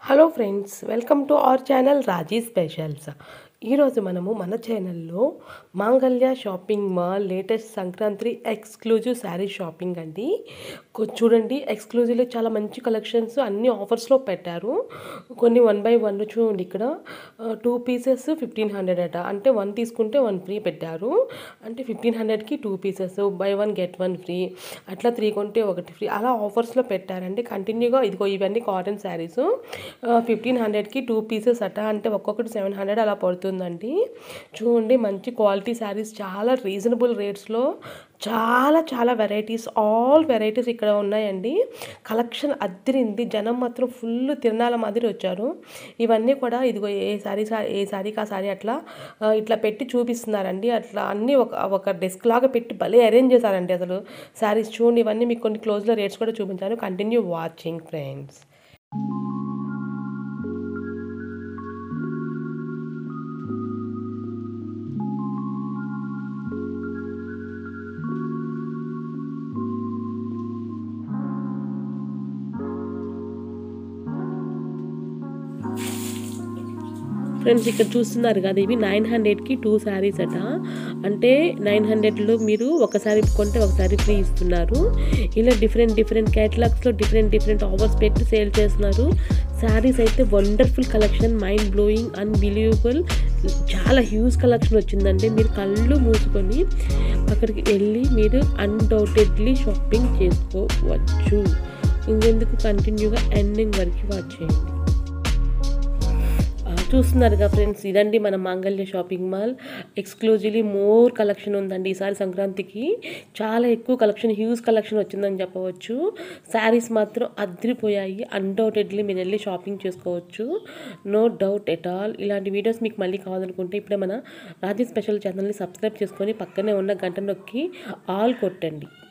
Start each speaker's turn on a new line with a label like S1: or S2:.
S1: hello friends welcome to our channel Raji specials ఈరోజు మనము మన ఛానల్లో Mangalya shopping mall latest Sankranti exclusive saree shopping అండి కొ- చూడండి ఎక్స్క్లూజివ్లో చాలా మంచి కలెక్షన్స్ అన్ని ఆఫర్స్లో పెట్టారు కొన్ని వన్ బై వన్ చూడండి ఇక్కడ టూ పీసెస్ ఫిఫ్టీన్ హండ్రెడ్ అట అంటే వన్ తీసుకుంటే వన్ ఫ్రీ పెట్టారు అంటే ఫిఫ్టీన్ హండ్రెడ్కి two pieces buy one get one free అట్లా త్రీ కొంటే ఒకటి ఫ్రీ అలా ఆఫర్స్లో పెట్టారండి కంటిన్యూగా ఇదిగో ఇవన్నీ కాటన్ శారీస్ ఫిఫ్టీన్ హండ్రెడ్కి టూ పీసెస్ అట అంటే ఒక్కొక్కటి సెవెన్ హండ్రెడ్ అలా పడుతుందండి చూడండి మంచి క్వాలిటీ శారీస్ చాలా రీజనబుల్ రేట్స్లో చాలా చాలా వెరైటీస్ ఆల్ వెరైటీస్ ఇక్కడ ఉన్నాయండి కలెక్షన్ అద్దరింది జనం మాత్రం ఫుల్ తిరణాల మాదిరి వచ్చారు ఇవన్నీ కూడా ఇదిగో ఏ శారీ ఏ శారీకి ఆ శారీ అట్లా ఆ, ఇట్లా పెట్టి చూపిస్తున్నారండి అట్లా అన్నీ ఒక ఒక డెస్క్ లాగా పెట్టి భలే అరేంజ్ చేశారండి అసలు శారీస్ చూడండి ఇవన్నీ మీకు కొన్ని క్లోజ్లో రేట్స్ కూడా చూపించాను కంటిన్యూ వాచింగ్ ఫ్రెండ్స్ ఫ్రెండ్స్ ఇక్కడ చూస్తున్నారు కదా ఇవి నైన్ హండ్రెడ్కి టూ శారీస్ అట అంటే నైన్ హండ్రెడ్లో మీరు ఒక శారీ కొంటే ఒక శారీ ఫ్రీ ఇస్తున్నారు ఇలా డిఫరెంట్ డిఫరెంట్ క్యాటలాగ్స్లో డిఫరెంట్ డిఫరెంట్ ఆఫర్స్ పెట్టి సేల్ చేస్తున్నారు శారీస్ అయితే wonderful collection mind blowing unbelievable చాలా హ్యూజ్ కలెక్షన్ వచ్చిందండి మీరు కళ్ళు మూసుకొని అక్కడికి వెళ్ళి మీరు అన్డౌటెడ్లీ షాపింగ్ చేసుకోవచ్చు ఇంకెందుకు కంటిన్యూగా ఎండింగ్ వరకు వాచ్ చేయండి ఆ, చూస్తున్నారుగా ఫ్రెండ్స్ ఇదండి మన Mangalya shopping mall exclusively more collection ఉందండి ఈసారి సంక్రాంతికి చాలా ఎక్కువ కలెక్షన్ హ్యూజ్ కలెక్షన్ వచ్చిందని చెప్పవచ్చు శారీస్ మాత్రం అదిరిపోయాయి అన్డౌటెడ్లీ మీరు వెళ్ళి షాపింగ్ చేసుకోవచ్చు నో డౌట్ ఎట్ ఆల్ ఇలాంటి వీడియోస్ మీకు మళ్ళీ కావాలనుకుంటే ఇప్పుడే మన రాజీ స్పెషల్ ఛానల్ని సబ్స్క్రైబ్ చేసుకొని పక్కనే ఉన్న గంట నొక్కి ఆల్ కొట్టండి